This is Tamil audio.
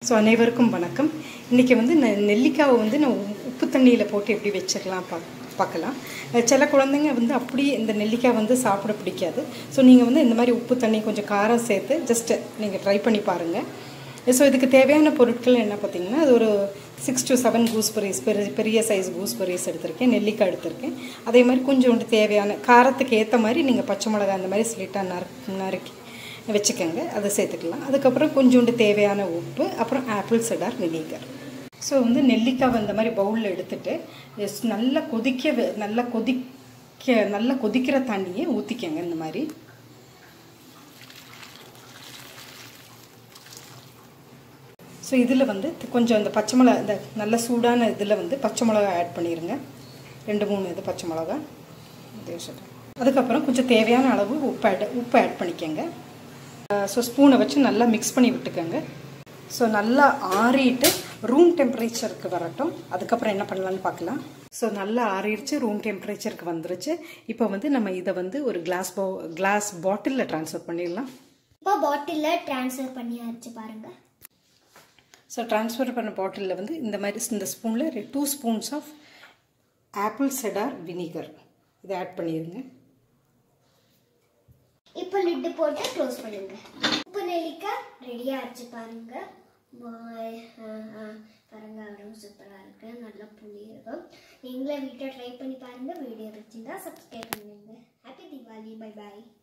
ஸோ அனைவருக்கும் வணக்கம் இன்றைக்கி வந்து நான் நெல்லிக்காவை வந்து நான் உ- உப்பு தண்ணியில் போட்டு எப்படி வச்சிடலாம் பா பார்க்கலாம் அஹ் சில குழந்தைங்க வந்து அப்படியே இந்த நெல்லிக்காய் வந்து சாப்பிட பிடிக்காது ஸோ நீங்கள் வந்து இந்த மாதிரி உப்பு தண்ணி கொஞ்சம் காரம் சேர்த்து ஜஸ்ட்டு நீங்கள் ட்ரை பண்ணி பாருங்கள் ஸோ இதுக்கு தேவையான பொருட்கள் என்ன பார்த்தீங்கன்னா அது ஒரு சிக்ஸ் to செவன் கூஸ்பெரிஸ் பெரிய பெரிய சைஸ் கூஸ்பெரிஸ் எடுத்திருக்கேன் நெல்லிக்காய் எடுத்திருக்கேன் அதே மாதிரி கொஞ்சோண்டு தேவையான காரத்துக்கு ஏற்ற மாதிரி நீங்கள் பச்சை மிளகாய் அந்த மாதிரி ஸ்லிட்டாக நறு நறுக்கி வச்சுக்கோங்க அதை சேர்த்துக்கலாம் அதுக்கப்புறம் கொஞ்சோண்டு தேவையான உப்பு அப்புறம் ஆப்பிள் செடார் வினிகர் ஸோ வந்து நெல்லிக்காய் இந்த மாதிரி பவுலில் எடுத்துட்டு எஸ் நல்லா கொதிக்க வ- நல்லா கொதிக்க நல்லா கொதிக்கிற தண்ணியை ஊற்றிக்கங்க இந்த மாதிரி ஸோ இதில் வந்து தி- கொஞ்சம் இந்த பச்சை மிளகா இந்த நல்ல சூடான இதில் வந்து பச்சை மிளகா ஆட் பண்ணிடுங்க ரெண்டு மூணு இது பச்சை மிளகா இதே சொல்றேன். அதுக்கப்புறம் கொஞ்சம் தேவையான அளவு உப்பு ஆட் உப்பு ஆட் பண்ணிக்கோங்க ஸோ ஸ்பூனை வச்சு நல்லா மிக்ஸ் பண்ணி விட்டுக்கோங்க ஸோ நல்லா ஆறிட்டு ரூம் டெம்பரேச்சருக்கு வரட்டும் அதுக்கப்புறம் என்ன பண்ணலான்னு பார்க்கலாம் ஸோ நல்லா ஆறிடுச்சு ரூம் டெம்பரேச்சருக்கு வந்துருச்சு இப்போ வந்து நம்ம இதை வந்து ஒரு கிளாஸ் போ கிளாஸ் பாட்டிலில் ட்ரான்ஸ்ஃபர் பண்ணிடலாம் இப்போ பாட்டிலில் ட்ரான்ஸ்ஃபர் பண்ணியாச்சு பாருங்க ஸோ ட்ரான்ஸ்ஃபர் பண்ண பாட்டிலில் வந்து இந்த மாதிரி இந்த ஸ்பூனில் two spoons of apple cider vinegar இதை ஆட் பண்ணிடுங்க இப்போ லிட்டு போட்டு க்ளோஸ் பண்ணுங்க உப்பு நெல்லிக்காய் ரெடி ஆச்சு பாருங்க பாய் பாருங்க அவரும் சூப்பராக இருக்கு நல்லா புளி இருக்கும் நீங்களே வீட்டில் ட்ரை பண்ணி பாருங்க வீடியோ பிடிச்சிருந்தா சப்ஸ்கிரைப் பண்ணுங்க ஹாப்பி தீபாவளி பை பாய்